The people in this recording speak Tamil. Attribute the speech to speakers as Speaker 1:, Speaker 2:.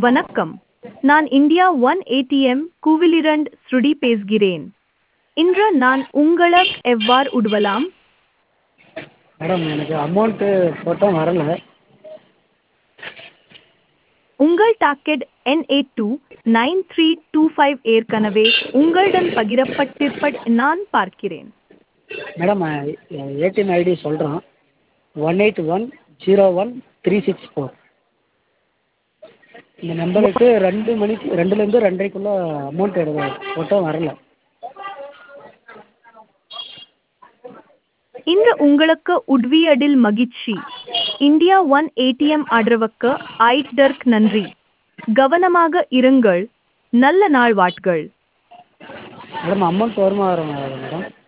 Speaker 1: வணக்கம் நான் இந்தியா ஒன் ஏடிஎம் கூவிலிரண்ட் ஸ்ருடி பேசுகிறேன் இன்று நான் உங்களை எவ்வாறு உதவலாம்
Speaker 2: மேடம் எனக்கு அமௌண்ட்டு போட்டோம் வரல
Speaker 1: உங்கள் டாக்கெட் என் eight two nine three two five ஏற்கனவே உங்களுடன் பகிரப்பட்டிருப்பட் நான் பார்க்கிறேன்
Speaker 2: மேடம் ஏடிஎம் ஐடி சொல்கிறோம் one eight one zero one three six four இந்த நம்பருக்கு ரெண்டு மணிக்கு ரெண்டுலேருந்து ரெண்டரைக்குள்ளே அமௌண்ட் எடுக்க போட்டோம் வரல
Speaker 1: இன்று உங்களுக்கு உதவியதில் மகிழ்ச்சி இந்தியா ஒன் ஏடிஎம் ஆதரவுக்கு ஐட்டர்க் நன்றி கவனமாக இருங்கள் நல்ல நாள் வாட்கள்
Speaker 2: மேடம் அமௌண்ட் வருமா வர மேடம்